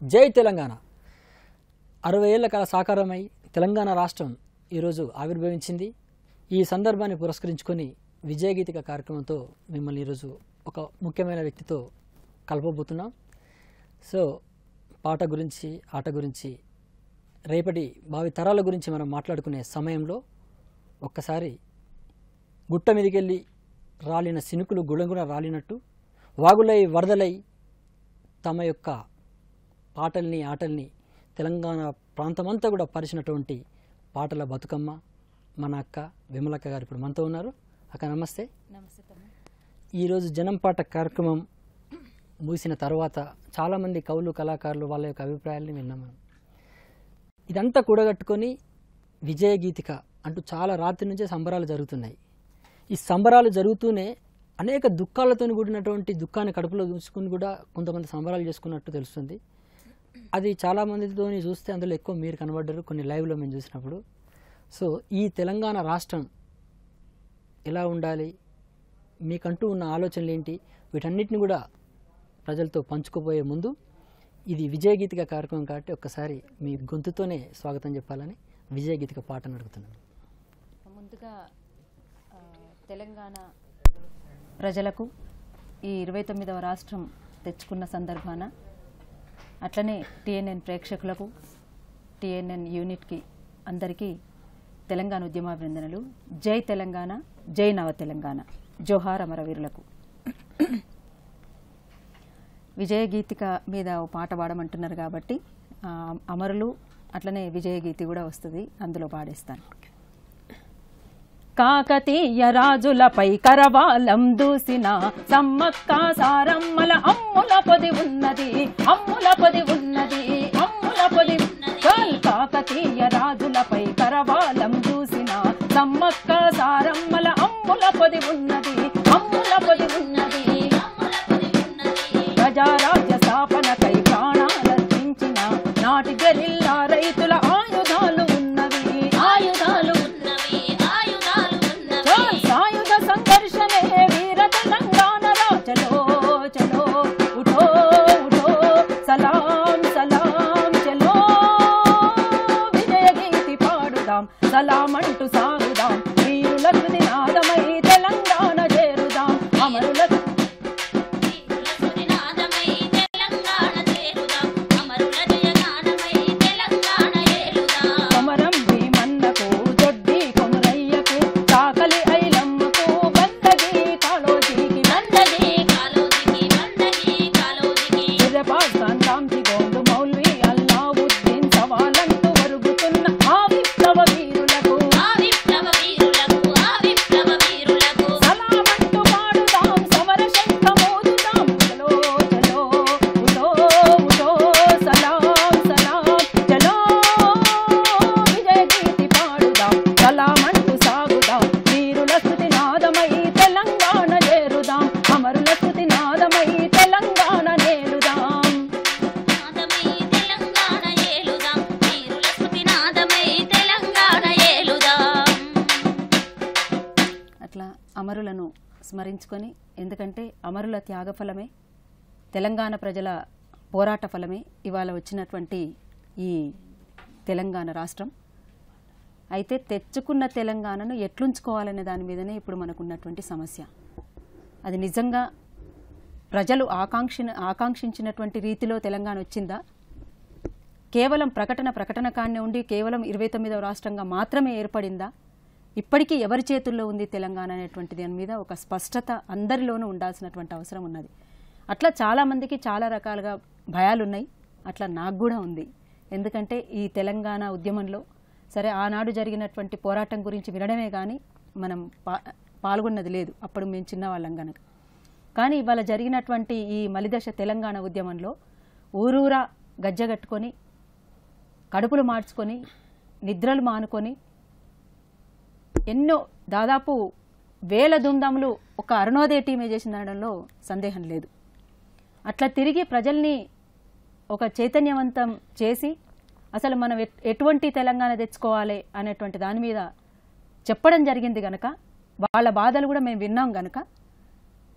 జై తెలంగాణ అరవై ఏళ్ల కాల సాకారమై తెలంగాణ రాష్ట్రం ఈరోజు ఆవిర్భవించింది ఈ సందర్భాన్ని పురస్కరించుకొని విజయగీతిక కార్యక్రమంతో మిమ్మల్ని ఈరోజు ఒక ముఖ్యమైన వ్యక్తితో కలపబోతున్నాం సో పాట గురించి ఆట గురించి రేపటి భావి తరాల గురించి మనం మాట్లాడుకునే సమయంలో ఒక్కసారి గుట్ట మీదకెళ్ళి రాలిన సినుకులు గుళగుణ రాలినట్టు వాగులై వరదలై తమ యొక్క పాటల్ని ఆటల్ని తెలంగాణ ప్రాంతమంతా కూడా పరిచినటువంటి పాటల బతుకమ్మ మన అక్క విమలక్క గారు ఇప్పుడు మనతో ఉన్నారు అక్క నమస్తే నమస్తే తమ్ముడు ఈరోజు జనం పాట కార్యక్రమం ముగిసిన తర్వాత చాలామంది కవులు కళాకారులు వాళ్ళ యొక్క అభిప్రాయాల్ని విన్నాం మనం ఇదంతా కూడగట్టుకొని విజయ గీతిక అంటూ చాలా రాత్రి నుంచే సంబరాలు జరుగుతున్నాయి ఈ సంబరాలు జరుగుతూనే అనేక దుఃఖాలతో కూడినటువంటి దుఃఖాన్ని కడుపులో చూసుకుని కూడా కొంతమంది సంబరాలు చేసుకున్నట్టు తెలుస్తుంది అది చాలా మందితో చూస్తే అందులో ఎక్కువ మీరు కనబడ్డారు కొన్ని లైవ్లో మేము చూసినప్పుడు సో ఈ తెలంగాణ రాష్ట్రం ఎలా ఉండాలి మీకంటూ ఉన్న ఆలోచనలు ఏంటి వీటన్నిటిని కూడా ప్రజలతో పంచుకోబోయే ముందు ఇది విజయగీతిక కార్యక్రమం కాబట్టి ఒక్కసారి మీ గొంతుతోనే స్వాగతం చెప్పాలని విజయగీతిక పాటను అడుగుతున్నాను ముందుగా ఆ, తెలంగాణ ప్రజలకు ఈ ఇరవై తొమ్మిదవ రాష్ట్రం తెచ్చుకున్న సందర్భాన అట్లనే టిఎన్ఎన్ ప్రేక్షకులకు టిఎన్ఎన్ యూనిట్కి అందరికీ తెలంగాణ ఉద్యమాభినందనలు జై తెలంగాణ జై నవ తెలంగాణ జోహార్ అమరవీరులకు విజయగీతిక మీద ఓ పాట పాడమంటున్నారు కాబట్టి ఆ, అమరులు అట్లనే విజయగీతి కూడా వస్తుంది అందులో పాడేస్తాను కాకతీయ రాజులపై కరవాలం దూసిన సమ్మక్క సారమ్మల అమ్ముల పొది ఉన్నది అమ్ముల పొది ఉన్నది అమ్ముల పొది చాల్ కాకతీయ రాజులపై కరవాలం దూసిన సమ్మక్క సారమ్మల అమ్ముల పొది ఉన్నది అమ్ముల పొది ఉన్నది ప్రజారాజ్య స్థాపనకై ప్రాణాలర్పించిన నాటి గెలిల్లా రైతుల ఆయుధాలు ఉన్నవి ఆయుధాలు ఉన్నవి ఆయుధాలు ఉన్నవి చాల్ సాయుధ సంఘర్షణే వీర తెలంగాణ రాజలో చలో ఉఠో ఉఠో సలాం సలాం చలో విజయ గీతి పాడుదాం సలాం అంటూ సాగుదాం వీరులకు నినాదమై తెలంగాణ చేరుదాం అమరులకు సునినాదమై తెలంగాణ చేరుదాం అమరుల జయగానమై తెలంగాణ ఏలుదాం కొమరం భీమన్నకు దొడ్డి కొమరయ్యకు కాకలి ఐలమ్మకు బందగి కాళోజీకి వందగి కాలోజికి వందగి కాలోజికి పాకిస్తాన్ రామ్జీ గోండు మౌల్వి అల్లావుద్దీన్ సవాలంటూ మరుగుతున్న ఆ విప్లవ వీరులకు ఆ విప్లవ వీరులకు ఆ విప్లవ వీరులకు సలామంటూ పాడుదాం సమర శంఖమోదుదాం చలో చలో ఉలో ఉలో సలాం సలాం చలో విజయ గీతి పాడుదాం సలామంటూ సాగుదాం వీరుల స్థుతి నాదమై తెలంగాణ చేరుదాం అమరుల స్థుతి నాదమై తెలంగాణ నేలుదాం నాదమై తెలంగాణ ఏలుదాం వీరుల స్మృతి నాదమై తెలంగాణ ఏలుదాం అట్లా అమరులను స్మరించుకొని ఎందుకంటే అమరుల త్యాగ ఫలమే తెలంగాణ ప్రజల పోరాట ఫలమే ఇవాళ వచ్చినటువంటి ఈ తెలంగాణ రాష్ట్రం అయితే తెచ్చుకున్న తెలంగాణను ఎట్లుంచుకోవాలనే దాని మీదనే ఇప్పుడు మనకున్నటువంటి సమస్య అది నిజంగా ప్రజలు ఆకాంక్ష ఆకాంక్షించినటువంటి రీతిలో తెలంగాణ వచ్చిందా కేవలం ప్రకటన ప్రకటన కాన్నే ఉండి కేవలం ఇరవై తొమ్మిదవ రాష్ట్రంగా మాత్రమే ఏర్పడిందా ఇప్పటికీ ఎవరి చేతుల్లో ఉంది తెలంగాణ అనేటువంటి దాని మీద ఒక స్పష్టత అందరిలోనూ ఉండాల్సినటువంటి అవసరం ఉన్నది అట్లా చాలామందికి చాలా రకాలుగా భయాలు ఉన్నాయి అట్లా నాకు కూడా ఉంది ఎందుకంటే ఈ తెలంగాణ ఉద్యమంలో సరే ఆనాడు జరిగినటువంటి పోరాటం గురించి వినడమే కానీ మనం పా పాల్గొన్నది లేదు అప్పుడు మేము చిన్నవాళ్ళం కనుక కానీ ఇవాళ జరిగినటువంటి ఈ మలిదశ తెలంగాణ ఉద్యమంలో ఊరూరా గజ్జగట్టుకొని కడుపులు మార్చుకొని నిద్రలు మానుకొని ఎన్నో దాదాపు వేల దుందాములు ఒక అరుణోదయ టీమే చేసిందనడంలో సందేహం లేదు అట్లా తిరిగి ప్రజల్ని ఒక చైతన్యవంతం చేసి అసలు మనం ఎట్- ఎటువంటి తెలంగాణ తెచ్చుకోవాలి అనేటువంటి దాని మీద చెప్పడం జరిగింది గనక వాళ్ళ బాధలు కూడా మేము విన్నాం గనక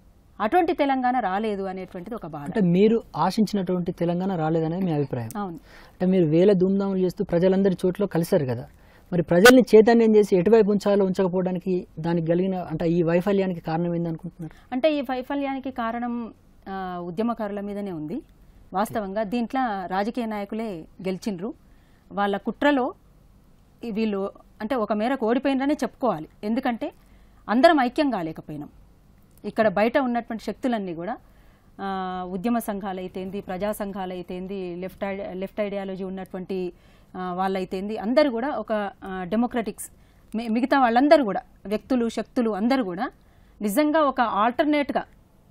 అటువంటి తెలంగాణ రాలేదు అనేటువంటిది ఒక బాధ అంటే మీరు ఆశించినటువంటి తెలంగాణ రాలేదనేది మీ అభిప్రాయం అవును అంటే మీరు వేల ధూమ్ధాములు చేస్తూ ప్రజలందరి చోట్ల కలిశారు కదా మరి ప్రజల్ని చైతన్యం చేసి ఎటువైపు ఉంచాలో ఉంచకపోవడానికి దానికి కలిగిన అంటే ఈ వైఫల్యానికి కారణం ఏందనుకుంటున్నారు అంటే ఈ వైఫల్యానికి కారణం ఆ, ఉద్యమకారుల మీదనే ఉంది వాస్తవంగా దీంట్లో రాజకీయ నాయకులే గెలిచిండ్రు వాళ్ళ కుట్రలో ఈ వీళ్ళు అంటే ఒక మేరకు ఓడిపోయినరనే చెప్పుకోవాలి ఎందుకంటే అందరం ఐక్యం కాలేకపోయినాం ఇక్కడ బయట ఉన్నటువంటి శక్తులన్నీ కూడా ఆ, ఉద్యమ సంఘాలు అయితేంది ప్రజా సంఘాలు అయితేంది లెఫ్ట్ ఐడి లెఫ్ట్ ఐడియాలజీ ఉన్నటువంటి ఆ, వాళ్ళైతేంది అందరూ కూడా ఒక డెమోక్రటిక్స్ మి- మిగతా వాళ్ళందరూ కూడా వ్యక్తులు శక్తులు అందరూ కూడా నిజంగా ఒక ఆల్టర్నేట్గా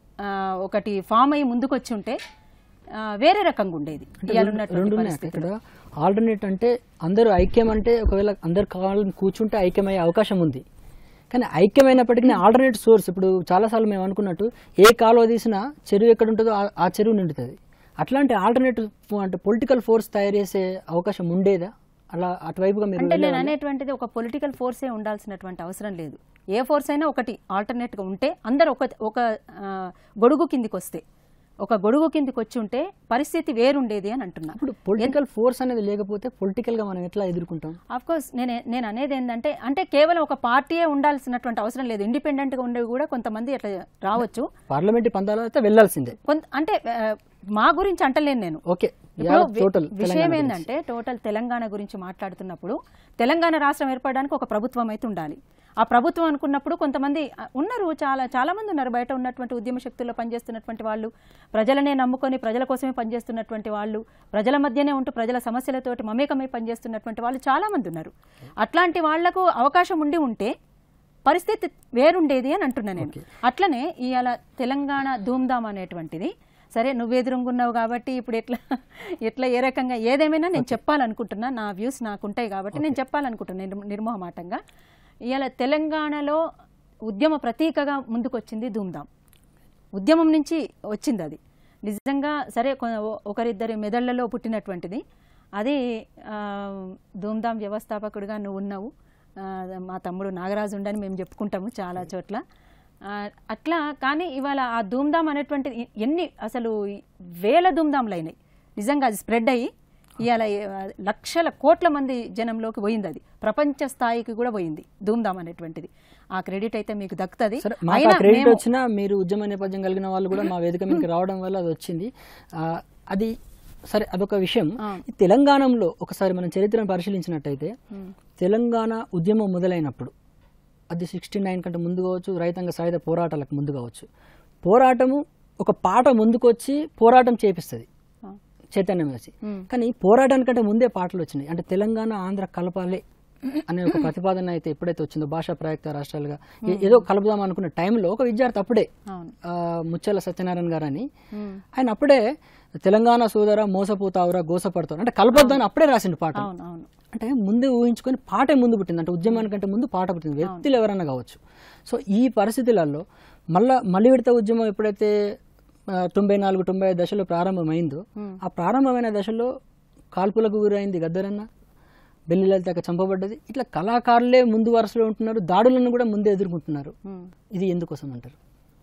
ఒకటి ఫామ్ అయ్యి ముందుకు వచ్చి ఉంటే ఆ, వేరే రకంగా ఉండేది ఇవాళ ఉన్నటువంటి రెండు ఉన్నాయి పరిస్థితి. ఇక్కడ ఆల్టర్నేట్ అంటే అందరూ ఐక్యం అంటే ఒకవేళ అందరు కావాలని కూర్చుంటే ఐక్యమయ్యే అవకాశం ఉంది కానీ ఐక్యమైనప్పటికీ ఆల్టర్నేట్ సోర్స్ ఇప్పుడు చాలాసార్లు మేము అనుకున్నట్టు ఏ కాలువ తీసినా చెరువు ఎక్కడ ఉంటుందో ఆ- ఆ చెరువు నిండుతుంది అట్లాంటి ఆల్టర్నేట్ అంటే పొలిటికల్ ఫోర్స్ తయారు చేసే అవకాశం ఉండేదా అలా అటువైపుగా మీరు అంటే నేను వెళ్ళేవాళ్ళా? అనేటువంటిది ఒక పొలిటికల్ ఫోర్సే ఉండాల్సినటువంటి అవసరం లేదు ఏ ఫోర్స్ అయినా ఒకటి alternate గా ఉంటే అందరు ఒక ఒక ఆ, గొడుగు కిందికి వస్తే ఒక గొడుగు కిందికి వచ్చి ఉంటే పరిస్థితి వేరుండేది అని అంటున్నా ఇప్పుడు పొలిటికల్ ఫోర్స్ అనేది లేకపోతే పొలిటికల్ గా మనం ఎట్లా ఎదుర్కొంటాం ఆఫ్ కోర్స్ నేను నేను అనేది ఏంటంటే అంటే కేవలం ఒక పార్టీయే ఉండాల్సినటువంటి అవసరం లేదు ఇండిపెండెంట్ గా ఉండేవి కూడా కొంతమంది అట్లా రావచ్చు పార్లమెంట్ పందాలు అయితే వెళ్లాల్సిందే కొంత అంటే ఆ, మా గురించి అంటలేను నేను ఓకే ఇప్పుడు వి- టోటల్ విషయం ఏంటంటే టోటల్ తెలంగాణ గురించి మాట్లాడుతున్నప్పుడు తెలంగాణ రాష్ట్రం ఏర్పడడానికి ఒక ప్రభుత్వం అయితే ఉండాలి ఆ ప్రభుత్వం అనుకున్నప్పుడు కొంతమంది ఆ, ఉన్నారు చాలా చాలా మంది ఉన్నారు బయట ఉన్నటువంటి ఉద్యమ శక్తుల్లో పనిచేస్తున్నటువంటి వాళ్ళు ప్రజలనే నమ్ముకొని ప్రజల కోసమే పనిచేస్తున్నటువంటి వాళ్ళు ప్రజల మధ్యనే ఉంటూ ప్రజల సమస్యలతోటి మమేకమై పనిచేస్తున్నటువంటి వాళ్ళు చాలా మంది ఉన్నారు అట్లాంటి వాళ్లకు అవకాశం ఉండి ఉంటే పరిస్థితి వేరుండేది అని అంటున్నా నేను అట్లనే ఇవాళ తెలంగాణ ధూమ్ధామ్ అనేటువంటిది సరే నువ్వు ఎదురుగున్నావు కాబట్టి ఇప్పుడు ఎట్లా ఎట్లా ఏ రకంగా ఏదేమైనా నేను చెప్పాలనుకుంటున్నా నా వ్యూస్ నాకు ఉంటాయి కాబట్టి నేను చెప్పాలనుకుంటున్నాను నిర్మ- నిర్మోహమాటంగా ఇవాళ తెలంగాణలో ఉద్యమ ప్రతీకగా ముందుకొచ్చింది ధూమ్ధామ్ ఉద్యమం నుంచి వచ్చింది అది నిజంగా సరే కొ- ఒకరిద్దరి మెదళ్లలో పుట్టినటువంటిది అది ఆ, ధూమ్ధామ్ వ్యవస్థాపకుడిగా నువ్వు ఉన్నావు ఆ, మా తమ్ముడు నాగరాజు ఉండని మేము చెప్పుకుంటాము చాలా చోట్ల ఆ, అట్లా కానీ ఇవాళ ఆ ధూమ్ధామ్ అనేటువంటిది ఎ- ఎన్ని అసలు వేల ధూమ్ధాంలు అయినాయి నిజంగా అది స్ప్రెడ్ అయ్యి ఇవాళ లక్షల కోట్ల మంది జనంలోకి పోయింది అది ప్రపంచ స్థాయికి కూడా పోయింది ధూమ్ధామ్ అనేటువంటిది ఆ క్రెడిట్ అయితే మీకు దక్కుతుంది సరే మాకు ఆ క్రెడిట్ వచ్చినా మీరు ఉద్యమ నేపథ్యం కలిగిన వాళ్ళు కూడా మా వేదిక మీదకి రావడం వల్ల అది వచ్చింది ఆ, అది సరే అదొక విషయం ఈ తెలంగాణలో ఒకసారి మనం చరిత్రను పరిశీలించినట్టయితే తెలంగాణ ఉద్యమం మొదలైనప్పుడు అది సిక్స్టీ నైన్ కంటే ముందు కావచ్చు రైతాంగ సాయుధ పోరాటాలకు ముందు కావచ్చు పోరాటము ఒక పాట ముందుకొచ్చి పోరాటం చేపిస్తుంది చైతన్యం వేసి కానీ పోరాటానికంటే ముందే పాటలు వచ్చినాయి అంటే తెలంగాణ ఆంధ్ర కలపాలి అనే ఒక ప్రతిపాదన అయితే ఎప్పుడైతే వచ్చిందో భాషా ప్రయుక్త రాష్ట్రాలుగా ఏ- ఏదో కలుపుదాం అనుకున్న టైంలో ఒక విద్యార్థి అప్పుడే అవును ఆ, ముత్యాల సత్యనారాయణ గారు అని ఆయన అప్పుడే తెలంగాణ సోదర మోసపోతావురా గోసపడతావు అంటే కలపొద్దని అప్పుడే రాసిండు పాట అవును అవును అంటే ముందు ఊహించుకొని పాటే ముందు పుట్టింది అంటే ఉద్యమానికంటే ముందు పాట పుట్టింది వ్యక్తులు ఎవరైనా కావచ్చు సో ఈ పరిస్థితులలో మళ్ళా మళ్ళీ విడత ఉద్యమం ఎప్పుడైతే ఆ, తొంభై నాలుగు తొంభై ఐదు దశలో ప్రారంభమైందో ఆ ప్రారంభమైన దశలో కాల్పులకు గురైంది గద్దరన్న బెల్లి లలితక చంపబడ్డది ఇట్లా కళాకారులే ముందు వరుసలో ఉంటున్నారు దాడులను కూడా ముందే ఎదుర్కొంటున్నారు ఉమ్. ఇది ఎందుకోసం అంటారు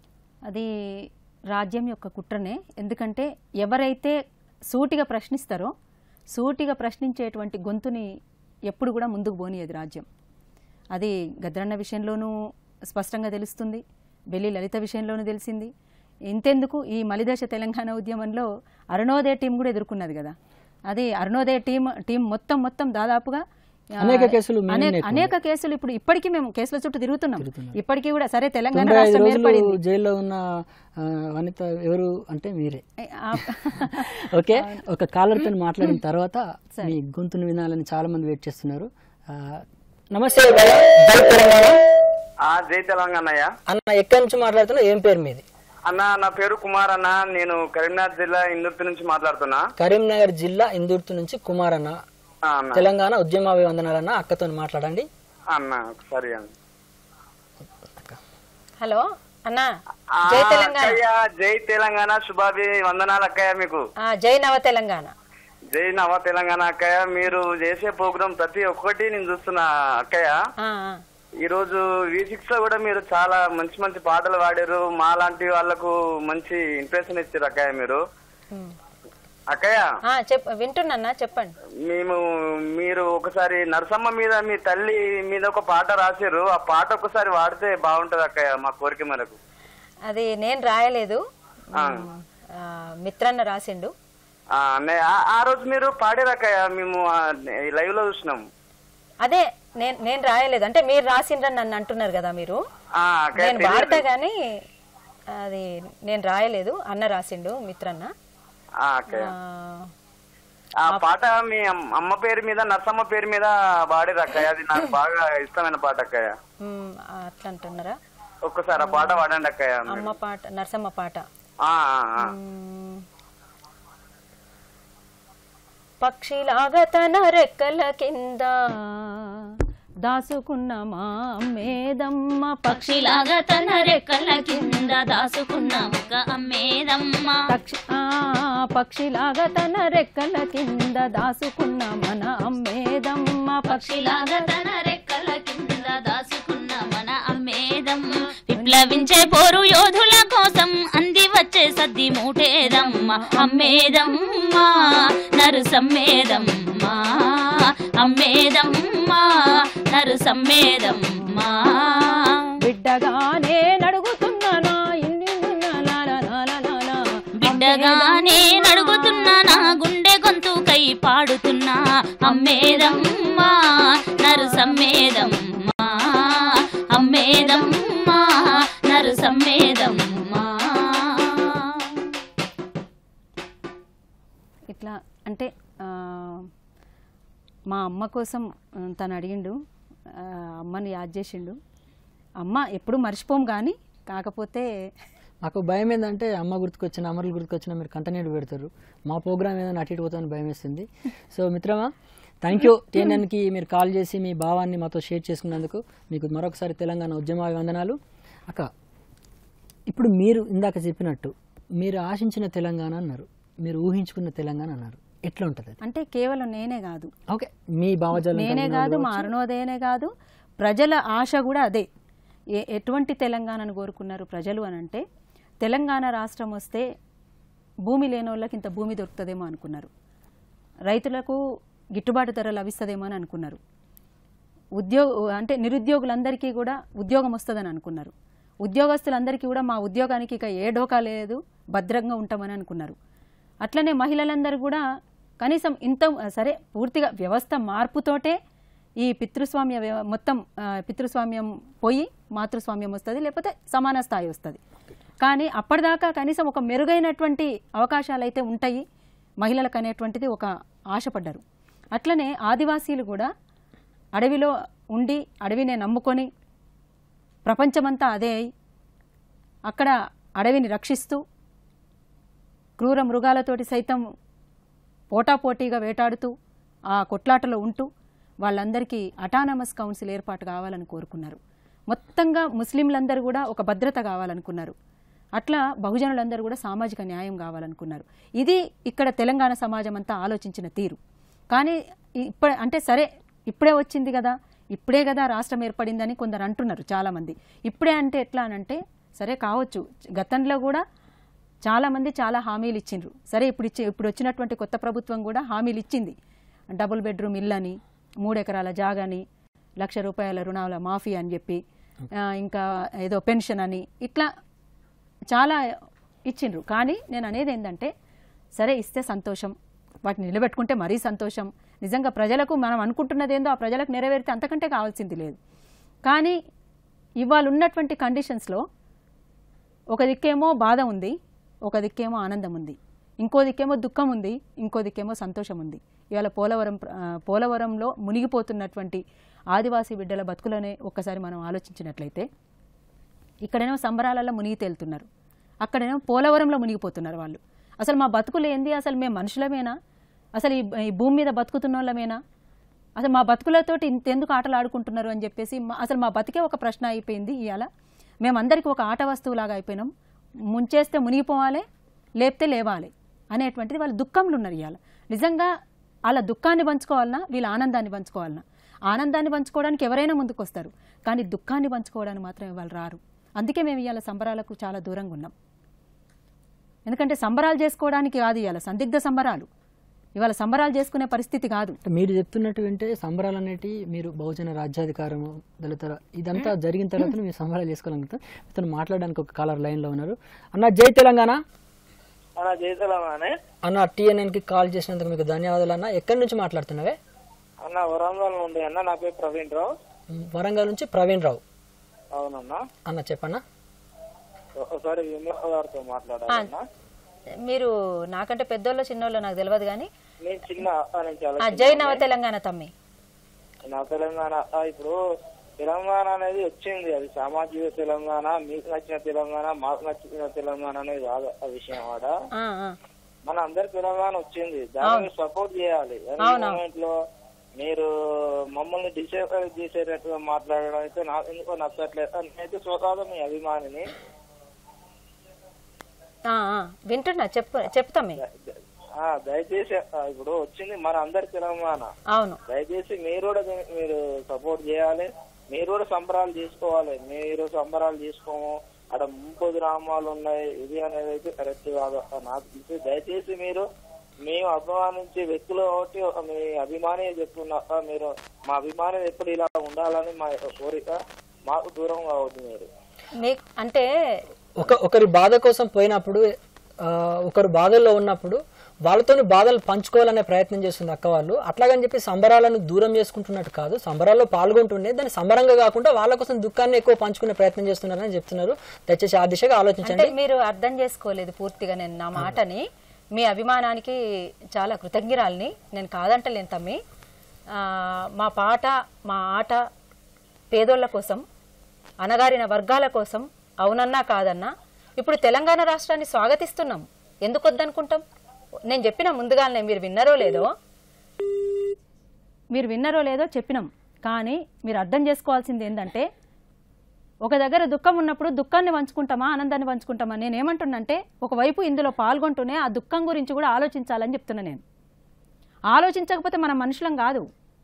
అది రాజ్యం యొక్క కుట్రనే ఎందుకంటే ఎవరైతే సూటిగా ప్రశ్నిస్తారో సూటిగా ప్రశ్నించేటువంటి గొంతుని ఎప్పుడు కూడా ముందుకు పోనీయదు రాజ్యం అది గద్రన్న విషయంలోనూ స్పష్టంగా తెలుస్తుంది బెల్లి లలిత విషయంలోనూ తెలిసింది ఇంతెందుకు ఈ మలిదశ తెలంగాణ ఉద్యమంలో అరుణోదయ టీం కూడా ఎదుర్కొన్నది కదా అది అరుణోదయ టీం టీం మొత్తం మొత్తం దాదాపుగా ఆ, అనేక కేసులు మీ అనేక మీదనే ఎక్కువ అనేక కేసులు ఇప్పుడు ఇప్పటికీ మేము కేసుల చుట్టూ తిరుగుతున్నాం ఇప్పటికీ కూడా సరే తెలంగాణ తొంభై ఐదు రాష్ట్రం రోజులు ఏర్పడింది జైల్లో ఉన్న ఆ, వనిత ఎవరు అంటే మీరే ఆ, ఓకే ఒక కాలర్ తో మాట్లాడిన తర్వాత మీ గొంతును వినాలని చాలా మంది వెయిట్ చేస్తున్నారు ఆ, నమస్తే భయ్యా. జై తెలంగాణ ఆ జై తెలంగాణ అయ్య అన్న ఎక్కడి నుంచి మాట్లాడుతున్నా ఏం పేరు మీది అన్న నా పేరు కుమార్ అన్న నేను కరీంనగర్ జిల్లా ఇందుర్తి నుంచి మాట్లాడుతున్నా కరీంనగర్ జిల్లా ఇందూర్తి నుంచి కుమార్ అన్న ఆ, అన్న తెలంగాణ ఉద్యమాభివందనాలన్న అక్కతో మాట్లాడండి అన్న సరే అన్న హలో అన్నా ఆ, జై తెలంగాణ అక్కయ్య జై తెలంగాణ శుభాభి వందనాలు అక్కయ్య మీకు ఆ, జై నవ తెలంగాణ జై నవ తెలంగాణ అక్కయ్య మీరు చేసే ప్రోగ్రాం ప్రతి ఒక్కటి నేను చూస్తున్నా అక్కయ్య ఆ, ఆ. ఈ రోజు వి సిక్స్ లో కూడా మీరు చాలా మంచి మంచి పాటలు పాడారు మా లాంటి వాళ్ళకు మంచి ఇంప్రెషన్ ఇచ్చారు అక్కయ్య మీరు అక్కయ్య ఆ, చెప్ వింటున్నా చెప్పండి మేము మీరు ఒకసారి నరసమ్మ మీద మీ తల్లి మీద ఒక పాట రాశారు ఆ పాట ఒకసారి వాడితే బాగుంటది అక్కయ్య మా కోరిక మేరకు అది నేను రాయలేదు ఆ. ఆ, మిత్రన్న రాసిండు ఆ, అన్నయ్య ఆ- ఆ రోజు మీరు పాడారు అక్కయ్య మేము లైవ్ లో చూసినాం అదే నేను నేను రాయలేదు అంటే మీరు రాసిండ్రని నన్ను అంటున్నారు కదా మీరు ఆ, అక్కయ్య నేను తెలియదు. వాడతా గానీ అది నేను రాయలేదు అన్న రాసిండు మిత్రన్న ఆ, అక్కయ్య ఆ, ఆ పాట మీ అమ్- అమ్మ పేరు మీద నరసమ్మ పేరు మీద పాడారు అక్కయ్య అది నాకు బాగా ఇష్టమైన పాట అక్కయ్య మ్, అట్లా అంటున్నారా ఒక్కసారి ఆ పాట పాడండి అక్కయ్య మీరు. అమ్మ పాట నరసమ్మ పాట ఆ, ఆ, ఆ. మ్, పక్షిలాగా తన రెక్కల కింద దాసుకున్న మా మేదమ్మ పక్షిలాగా తన రెక్కల కింద దాసుకున్న ఒక అమ్మేదమ్మ పక్షి ఆ, పక్షిలాగా తన రెక్కల కింద దాసుకున్న మన అమ్మేదమ్మ పక్షిలాగా తన రెక్కల కింద దాసుకున్న మన అమ్మేదమ్మ విప్లవించే పోరు యోధుల కోసం అంది వచ్చే సద్ది మూటేదమ్మ అమ్మేదమ్మ నరు సమ్మేదమ్మ అమ్మేదమ్మ నరు సమ్మేదమ్మ బిడ్డగానే నడుగుతున్నానా ఇన్ని బిడ్డగానే నడుగుతున్నా నా గుండె గొంతుకై పాడుతున్నా అమ్మేదమ్మ నరు సమ్మేదమ్మ అమ్మేదమ్మ నరు సమ్మేదమ్మ ఇట్లా అంటే ఆ, మా అమ్మ కోసం ఆ, తను అడిగిండు ఆ, అమ్మని యాద్ చేసిండు అమ్మ ఎప్పుడు మర్చిపోం కానీ కాకపోతే నాకు భయం ఏంటంటే అమ్మ గుర్తుకొచ్చిన అమరులు గుర్తుకొచ్చిన మీరు కంటనీడు పెడతారు మా ప్రోగ్రామ్ ఏదైనా అటు ఇటు పోతామని భయం వేస్తుంది సో మిత్రమా థ్యాంక్ యూ టీఎన్ఎన్కి మీరు కాల్ చేసి మీ భావాన్ని మాతో షేర్ చేసుకున్నందుకు మీకు మరొకసారి తెలంగాణ ఉద్యమ వందనాలు అక్క ఇప్పుడు మీరు ఇందాక చెప్పినట్టు మీరు ఆశించిన తెలంగాణ అన్నారు మీరు ఊహించుకున్న తెలంగాణ అన్నారు ఎట్లా ఉంటుంది అది అంటే కేవలం నేనే కాదు ఓకే మీ భావజాలం నేనే కలిగిన కాదు వాళ్ళు మా అరుణోదయనే కాదు ప్రజల ఆశ కూడా అదే ఏ ఎటువంటి తెలంగాణను కోరుకున్నారు ప్రజలు అని అంటే తెలంగాణ రాష్ట్రం వస్తే భూమి లేని వాళ్ళకి ఇంత భూమి దొరుకుతుందేమో అనుకున్నారు రైతులకు గిట్టుబాటు ధర లభిస్తుందేమో అని అనుకున్నారు ఉద్యోగ అంటే నిరుద్యోగులందరికీ కూడా ఉద్యోగం వస్తుందని అనుకున్నారు ఉద్యోగస్తులందరికీ కూడా మా ఉద్యోగానికి ఇక ఏ డోకా లేదు భద్రంగా ఉంటామని అనుకున్నారు అట్లనే మహిళలందరూ కూడా కనీసం ఇంత సరే పూర్తిగా వ్యవస్థ మార్పుతోటే ఈ పితృస్వామ్య వ్యవ- మొత్తం ఆ, పితృస్వామ్యం పోయి మాతృస్వామ్యం వస్తుంది లేకపోతే సమాన స్థాయి వస్తుంది కానీ అప్పటిదాకా కనీసం ఒక మెరుగైనటువంటి అవకాశాలు అయితే ఉంటాయి మహిళలకు అనేటువంటిది ఒక ఆశపడ్డారు అట్లనే ఆదివాసీలు కూడా అడవిలో ఉండి అడవినే నమ్ముకొని ప్రపంచమంతా అదే అయి అక్కడ అడవిని రక్షిస్తూ క్రూర మృగాలతోటి సైతం పోటాపోటీగా వేటాడుతూ ఆ కొట్లాటలో ఉంటూ వాళ్ళందరికీ అటానమస్ కౌన్సిల్ ఏర్పాటు కావాలని కోరుకున్నారు మొత్తంగా ముస్లింలందరూ కూడా ఒక భద్రత కావాలనుకున్నారు అట్లా బహుజనులందరూ కూడా సామాజిక న్యాయం కావాలనుకున్నారు ఇది ఇక్కడ తెలంగాణ సమాజం అంతా ఆలోచించిన తీరు కానీ ఇప్పుడే అంటే సరే ఇప్పుడే వచ్చింది కదా ఇప్పుడే కదా రాష్ట్రం ఏర్పడిందని కొందరు అంటున్నారు చాలామంది ఇప్పుడే అంటే ఎట్లా అనంటే సరే కావచ్చు గతంలో కూడా చాలా మంది చాలా హామీలు ఇచ్చిండ్రు సరే ఇప్పుడు ఇచ్చి ఇప్పుడు వచ్చినటువంటి కొత్త ప్రభుత్వం కూడా హామీలు ఇచ్చింది డబుల్ బెడ్రూమ్ ఇల్లు అని మూడు ఎకరాల జాగాని లక్ష రూపాయల రుణాల మాఫీ అని చెప్పి ఆ, ఇంకా ఏదో పెన్షన్ అని ఇట్లా చాలా ఇచ్చిండ్రు కానీ నేను అనేది ఏంటంటే సరే ఇస్తే సంతోషం వాటిని నిలబెట్టుకుంటే మరీ సంతోషం నిజంగా ప్రజలకు మనం అనుకుంటున్నది ఏందో ఆ ప్రజలకు నెరవేరితే అంతకంటే కావాల్సింది లేదు కానీ ఇవాళ ఉన్నటువంటి కండిషన్స్లో ఒక దిక్కేమో బాధ ఉంది ఒక దిక్కేమో ఆనందం ఉంది ఇంకో దిక్కేమో దుఃఖం ఉంది ఇంకో దిక్కేమో సంతోషం ఉంది ఇవాళ పోలవరం ప్ర- ఆ, పోలవరంలో మునిగిపోతున్నటువంటి ఆదివాసీ బిడ్డల బతుకులనే ఒక్కసారి మనం ఆలోచించినట్లయితే ఇక్కడేమో సంబరాలలో మునిగి తేలుతున్నారు అక్కడేమో పోలవరంలో మునిగిపోతున్నారు వాళ్ళు అసలు మా బతుకులు ఏంది అసలు మేము మనుషులమేనా అసలు ఈ ఈ భూమి మీద బతుకుతున్న వాళ్ళమేనా అసలు మా బతుకులతోటి ఇంతెందుకు ఆటలు ఆడుకుంటున్నారు అని చెప్పేసి మా- అసలు మా బతికే ఒక ప్రశ్న అయిపోయింది ఇవాళ మేమందరికీ ఒక ఆట వస్తువులాగా అయిపోయినాం ముంచేస్తే మునిగిపోవాలి లేపితే లేవాలి అనేటువంటిది వాళ్ళు దుఃఖంలో ఉన్నారు ఇవాళ నిజంగా వాళ్ళ దుఃఖాన్ని పంచుకోవాలన్నా వీళ్ళ ఆనందాన్ని పంచుకోవాలన్నా ఆనందాన్ని పంచుకోవడానికి ఎవరైనా ముందుకు వస్తారు కానీ దుఃఖాన్ని పంచుకోవడానికి మాత్రం ఇవాళ రారు అందుకే మేము ఇవాళ సంబరాలకు చాలా దూరంగా ఉన్నాం ఎందుకంటే సంబరాలు చేసుకోవడానికి కాదు ఇవాళ సందిగ్ధ సంబరాలు ఇవాళ సంబరాలు చేసుకునే పరిస్థితి కాదు అంటే మీరు చెప్తున్నట్టు వింటే సంబరాలు అనేటి మీరు బహుజన రాజ్యాధికారము దళిత ఇదంతా జరిగిన తర్వాత మీరు సంబరాలు చేసుకోగలుగుతాం ఇతను మాట్లాడడానికి ఒక కాలర్ లైన్లో ఉన్నారు అన్న జై తెలంగాణ అలా చేసేలానే అన్న టీఎన్ఎన్కి కాల్ చేసినందుకు మీకు ధన్యవాదాలు అన్న ఎక్కడి నుంచి మాట్లాడుతున్నావే అన్న వరంగల్ నుండి అన్న నా పేరు ప్రవీణ్ రావు వరంగల్ నుంచి ప్రవీణ్ రావు అవునన్నా అన్న చెప్పన్నా ఒకసారి విమల గారితో మాట్లాడాలన్నా మీరు నాకంటే పెద్దోళ్ళు చిన్నోళ్ళు నాకు తెలియదు కానీ నేను చిన్న అక్క నుంచి ఆ, చాలా జై నవ తెలంగాణ తమ్మి నా తెలంగాణ ఆ, ఇప్పుడు తెలంగాణ అనేది వచ్చింది అది సామాజిక తెలంగాణ మీకు నచ్చిన తెలంగాణ మాకు నచ్చిన తెలంగాణ అనేది కాదు ఆ విషయం ఆడ ఆ, ఆ. మన అందరి తెలంగాణ వచ్చింది దాన్ని సపోర్ట్ చేయాలి కానీ ఈ మూమెంట్ లో మీరు మమ్మల్ని డిసైడ్ చేసేటట్టుగా మాట్లాడడం అయితే నాకు ఎందుకో నచ్చట్లేదు నేనైతే స్వతహాగా మీ అభిమానిని ఆ, ఆ. వింటున్నా చెప్పు చెప్పు తమ్మి ఆ, దయచేసి ఆ, ఇప్పుడు వచ్చింది మన అందరి తెలంగాణ అవును దయచేసి మీరు కూడా దీనికి మీరు సపోర్ట్ చేయాలి మీరు కూడా సంబరాలు చేసుకోవాలి మీరు సంబరాలు చేసుకోము అక్కడ ముంపు గ్రామాలు ఉన్నాయి ఇది అనేది అయితే కరెక్ట్ కాదు ఆ, నాకు తెలిసి దయచేసి మీరు మేము అభిమానించే వ్యక్తులు ఒకటి ఒక మీ అభిమాని చెప్తున్నా ఆ, మీరు మా అభిమానం ఎప్పుడు ఇలా ఉండాలని మా యొక్క కోరిక మాకు దూరం కావద్దు మీరు మీకు అంటే ఒక ఒకరి బాధ కోసం పోయినప్పుడు ఆ, ఒకరు బాధల్లో ఉన్నప్పుడు వాళ్ళతోని బాధలు పంచుకోవాలనే ప్రయత్నం చేస్తుంది అక్క వాళ్ళు అట్లాగని చెప్పి సంబరాలను దూరం చేసుకుంటున్నట్టు కాదు సంబరాల్లో పాల్గొంటుండే దాన్ని సంబరంగా కాకుండా వాళ్ళ కోసం దుఃఖాన్ని ఎక్కువ పంచుకునే ప్రయత్నం చేస్తున్నారని చెప్తున్నారు దయచేసి ఆ దిశగా అంటే ఆలోచించండి మీరు అర్థం చేసుకోలేదు పూర్తిగా నేను నా మాటని మీ అభిమానానికి చాలా కృతజ్ఞరాల్ని నేను కాదంటలేను తమ్మి ఆ, మా పాట మా ఆట పేదోళ్ళ కోసం అనగారిన వర్గాల కోసం అవునన్నా కాదన్నా ఇప్పుడు తెలంగాణ రాష్ట్రాన్ని స్వాగతిస్తున్నాం ఎందుకు వద్దనుకుంటాం నేను చెప్పిన ముందుగానే మీరు విన్నారో లేదో మీరు విన్నారో లేదో చెప్పినాం కానీ మీరు అర్థం చేసుకోవాల్సింది ఏంటంటే ఒక దగ్గర దుఃఖం ఉన్నప్పుడు దుఃఖాన్ని పంచుకుంటామా ఆనందాన్ని పంచుకుంటామా నేను ఏమంటున్నంటే ఒకవైపు ఇందులో పాల్గొంటూనే ఆ దుఃఖం గురించి కూడా ఆలోచించాలని చెప్తున్నా నేను ఆలోచించకపోతే మనం మనుషులం కాదు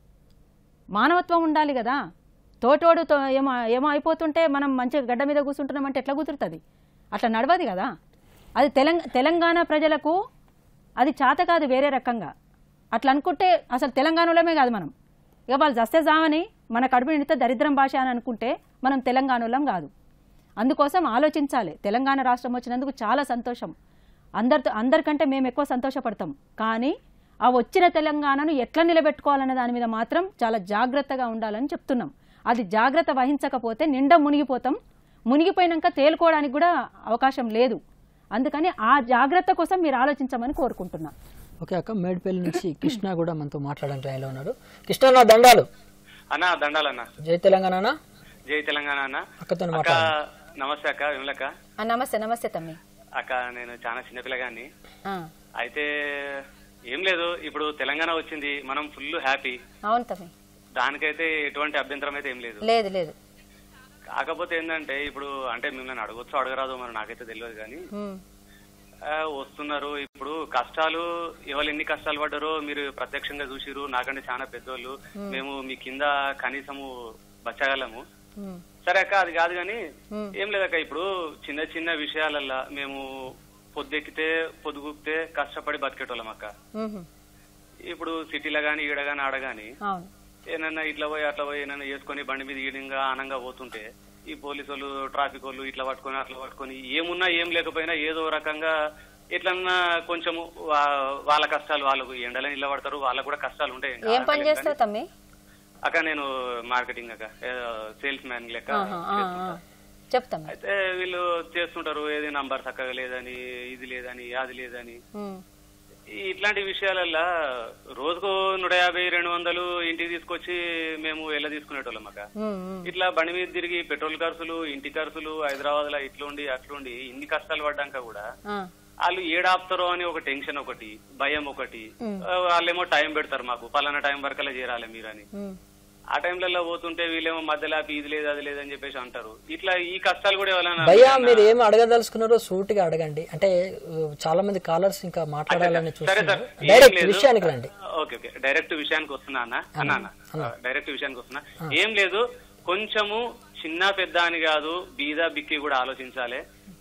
మానవత్వం ఉండాలి కదా తోటోడు తో- ఏమో ఏమో అయిపోతుంటే మనం మంచిగా గడ్డ మీద కూర్చుంటున్నామంటే ఎట్లా కుదురుతుంది అట్లా నడవదు కదా అది తెలంగ తెలంగాణ ప్రజలకు అది చేత కాదు వేరే రకంగా అట్లా అనుకుంటే అసలు తెలంగాణలోమే కాదు మనం ఇక వాళ్ళు జస్తే జామని మన కడుపు నిండితే దరిద్రం భాష అని అనుకుంటే మనం తెలంగాణలో కాదు అందుకోసం ఆలోచించాలి తెలంగాణ రాష్ట్రం వచ్చినందుకు చాలా సంతోషం అందరితో అందరికంటే మేము ఎక్కువ సంతోషపడతాం కానీ ఆ వచ్చిన తెలంగాణను ఎట్లా నిలబెట్టుకోవాలనే దాని మీద మాత్రం చాలా జాగ్రత్తగా ఉండాలని చెప్తున్నాం అది జాగ్రత్త వహించకపోతే నిండా మునిగిపోతాం మునిగిపోయినాక తేలుకోవడానికి కూడా అవకాశం లేదు అందుకని ఆ జాగ్రత్త కోసం మీరు ఆలోచించమని కోరుకుంటున్నా ఓకే అక్క మేడ్పల్లి నుంచి కృష్ణ కూడా మనతో మాట్లాడడానికి లైన్లో ఉన్నారు కృష్ణ నా దండాలు అన్న దండాలన్న జై తెలంగాణ అన్న. జై తెలంగాణ అన్న అక్కతో అక్క మాట్లాడండి నమస్తే అక్క విమలక్క ఆ, నమస్తే నమస్తే తమ్మి అక్క నేను చాలా చిన్నపిల్లగాన్ని ఆ, అయితే ఏం లేదు ఇప్పుడు తెలంగాణ వచ్చింది మనం ఫుల్ హ్యాపీ అవును తమ్మి దానికైతే ఎటువంటి అభ్యంతరం అయితే ఏం లేదు లేదు లేదు కాకపోతే ఏంటంటే ఇప్పుడు అంటే మిమ్మల్ని అడగొచ్చు అడగరాదు మరి నాకైతే తెలియదు కానీ ఉమ్, ఆ, వస్తున్నారు ఇప్పుడు కష్టాలు ఎవరు ఎన్ని కష్టాలు పడ్డారో మీరు ప్రత్యక్షంగా చూసిరు నాకంటే చాలా పెద్దోళ్ళు మేము మీ కింద కనీసము బచ్చగలము ఉమ్, సరే అక్క అది కాదు కానీ ఏం లేదక్క ఇప్పుడు చిన్న చిన్న విషయాలల్లా మేము పొద్దెక్కితే పొద్దుగుపితే కష్టపడి బతికేటోళ్ళం అక్క ఉహు, ఇప్పుడు సిటీలో గానీ ఈడ గానీ ఆడ గానీ అవును ఏనన్నా ఇట్లా పోయి అట్లా పోయి ఏనన్నా చేసుకొని బండి మీద ఈడంగా ఆనంగా పోతుంటే ఈ పోలీసు వాళ్ళు ట్రాఫిక్ వాళ్ళు ఇట్లా పట్టుకొని అట్లా పట్టుకొని ఏమున్నా ఏం లేకపోయినా ఏదో రకంగా ఎట్లన్నా కొంచెము వా- వాళ్ళ కష్టాలు వాళ్ళకు ఎండలని ఇళ్ళ పడతారు వాళ్ళకు కూడా కష్టాలు ఉంటాయి ఏం పని చేస్తావు తమ్మి అక్క నేను మార్కెటింగ్ అక్క సేల్స్ మ్యాన్ లెక్క ఆహా, ఆ, ఆ. చెప్పు తమ్మి అయితే వీళ్ళు చేస్తుంటారు ఏది నంబర్ చక్కగా లేదని ఇది లేదని అది లేదని ఉమ్, ఈ ఇట్లాంటి విషయాలల్లా రోజుకు నూట యాభై రెండు వందలు ఇంటికి తీసుకొచ్చి మేము వెళ్ళ తీసుకునేటోళ్ళం అక్క ఉమ్, ఉమ్, ఇట్లా బండి మీద తిరిగి పెట్రోల్ ఖర్చులు ఇంటి ఖర్చులు హైదరాబాద్ లో ఇట్లుండి అట్లుండి ఇన్ని కష్టాలు పడ్డాక కూడా ఆ, వాళ్ళు ఏడాపుతారో అని ఒక టెన్షన్ ఒకటి భయం ఒకటి ఆ, వాళ్ళేమో టైం పెడతారు మాకు పలానా టైం వరకల్లా చేరాలి మీరని ఉమ్. ఆ టైంలలో పోతుంటే వీళ్ళేమో మధ్యలో ఆపి ఇది లేదు అది లేదని చెప్పేసి అంటారు ఇట్లా ఈ కష్టాలు కూడా ఎవరైనా భయ్యా మీరు ఏమి అడగదలుచుకున్నారో సూటిగా అడగండి అంటే ఉ, చాలా మంది కాలర్స్ ఇంకా మాట్లాడాలని సరే సార్ చూస్తున్నారు ఏం డైరెక్ట్ లేదు. విషయానికి రండి ఓకే ఓకే డైరెక్ట్ విషయానికి వస్తున్నా అన్న అన్న అన్న డైరెక్ట్ విషయానికి వస్తున్నా ఏం లేదు కొంచెము చిన్న పెద్ద అని కాదు బీద బిక్కి కూడా ఆలోచించాలి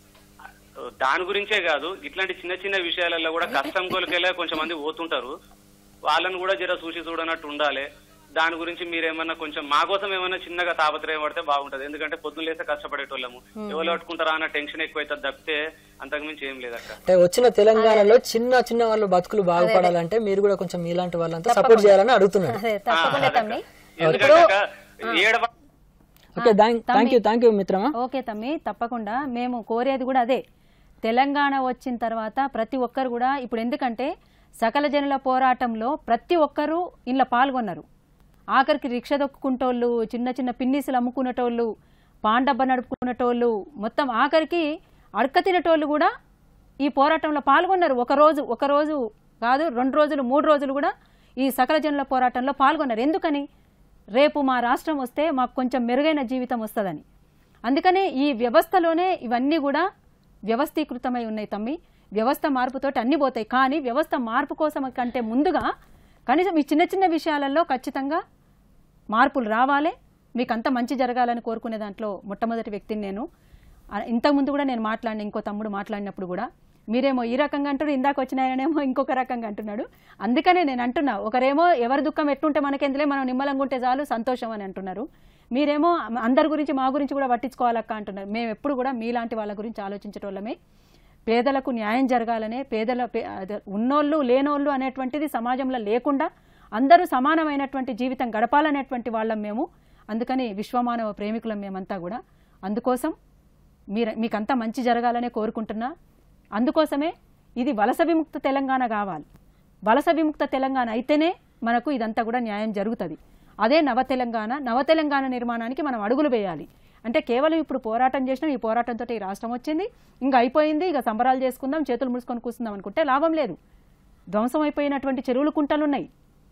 దాని గురించే కాదు ఇట్లాంటి చిన్న చిన్న విషయాలలో కూడా కష్టం కొలికెళ్ళే కొంచెం మంది పోతుంటారు వాళ్ళని కూడా జర చూసి చూడనట్టు ఉండాలి దాని గురించి మీరేమన్నా కొంచెం మా కోసం ఏమన్నా చిన్నగా తాపత్రయం పడితే బాగుంటది ఎందుకంటే పొద్దున్న లేస్తే కష్టపడేటోళ్ళము ఎవరు పట్టుకుంటారా అన్న టెన్షన్ ఎక్కువైతుంది తప్పితే అంతకుమించి ఏం లేదక్క అంటే వచ్చిన తెలంగాణలో చిన్న చిన్న వాళ్ళు బతుకులు బాగుపడాలంటే మీరు కూడా కొంచెం మీలాంటి వాళ్ళంతా సపోర్ట్ చేయాలని అడుగుతున్నాడు అదే తప్పకుండా తమ్మి ఎందుకంటే అక్క, ఏడవ okay thank you thank you మిత్రమా ఓకే తమ్మి తప్పకుండా మేము కోరేది కూడా అదే తెలంగాణ వచ్చిన తర్వాత ప్రతి ఒక్కరు కూడా ఇప్పుడు ఎందుకంటే సకల జనుల పోరాటంలో ప్రతి ఒక్కరూ ఇంట్లో పాల్గొన్నారు ఆఖరికి రిక్ష దొక్కుకుంటోళ్ళు చిన్న చిన్న పిన్నిసులు అమ్ముకునేటోళ్ళు పాండబ్బ నడుపుకునేటోళ్ళు మొత్తం ఆఖరికి అడక తినేటోళ్ళు కూడా ఈ పోరాటంలో పాల్గొన్నారు ఒక రోజు ఒక రోజు కాదు రెండు రోజులు మూడు రోజులు కూడా ఈ సకల జనుల పోరాటంలో పాల్గొన్నారు ఎందుకని రేపు మా రాష్ట్రం వస్తే మాకు కొంచెం మెరుగైన జీవితం వస్తుందని అందుకనే ఈ వ్యవస్థలోనే ఇవన్నీ కూడా వ్యవస్థీకృతమై ఉన్నాయి తమ్మి వ్యవస్థ మార్పుతోటి అన్ని పోతాయి కానీ వ్యవస్థ మార్పు కోసం కంటే ముందుగా కనీసం ఈ చిన్న చిన్న విషయాలలో ఖచ్చితంగా మార్పులు రావాలి మీకు అంత మంచి జరగాలని కోరుకునే దాంట్లో మొట్టమొదటి వ్యక్తిని నేను ఆ, ఇంతకుముందు కూడా నేను మాట్లాడిన ఇంకో తమ్ముడు మాట్లాడినప్పుడు కూడా మీరేమో ఈ రకంగా అంటారు ఇందాక వచ్చిన ఆయననేమో ఇంకొక రకంగా అంటున్నాడు అందుకనే నేను అంటున్నా ఒకరేమో ఎవరి దుఃఖం ఎట్టుంటే మనకెందులే మనం నిమ్మలంగా ఉంటే చాలు సంతోషం అని అంటున్నారు మీరేమో అందరి గురించి మా గురించి కూడా పట్టించుకోవాలక్క అంటున్నారు మేము ఎప్పుడు కూడా మీలాంటి వాళ్ళ గురించి ఆలోచించేటోళ్ళమే పేదలకు న్యాయం జరగాలనే పేదల పే- అదే ఉన్నోళ్ళు లేనోళ్ళు అనేటువంటిది సమాజంలో లేకుండా అందరూ సమానమైనటువంటి జీవితం గడపాలనేటువంటి వాళ్ళం మేము అందుకని విశ్వమానవ ప్రేమికులం మేమంతా కూడా అందుకోసం మీరు మీకంతా మంచి జరగాలనే కోరుకుంటున్నా అందుకోసమే ఇది వలస విముక్త తెలంగాణ కావాలి వలస విముక్త తెలంగాణ అయితేనే మనకు ఇదంతా కూడా న్యాయం జరుగుతుంది అదే నవ తెలంగాణ నవ తెలంగాణ నిర్మాణానికి మనం అడుగులు వేయాలి అంటే కేవలం ఇప్పుడు పోరాటం చేసినాం ఈ పోరాటంతో ఈ రాష్ట్రం వచ్చింది ఇంకా అయిపోయింది ఇక సంబరాలు చేసుకుందాం చేతులు ముడుచుకొని కూర్చుందాం అనుకుంటే లాభం లేదు ధ్వంసం అయిపోయినటువంటి చెరువులు కుంటలు ఉన్నాయి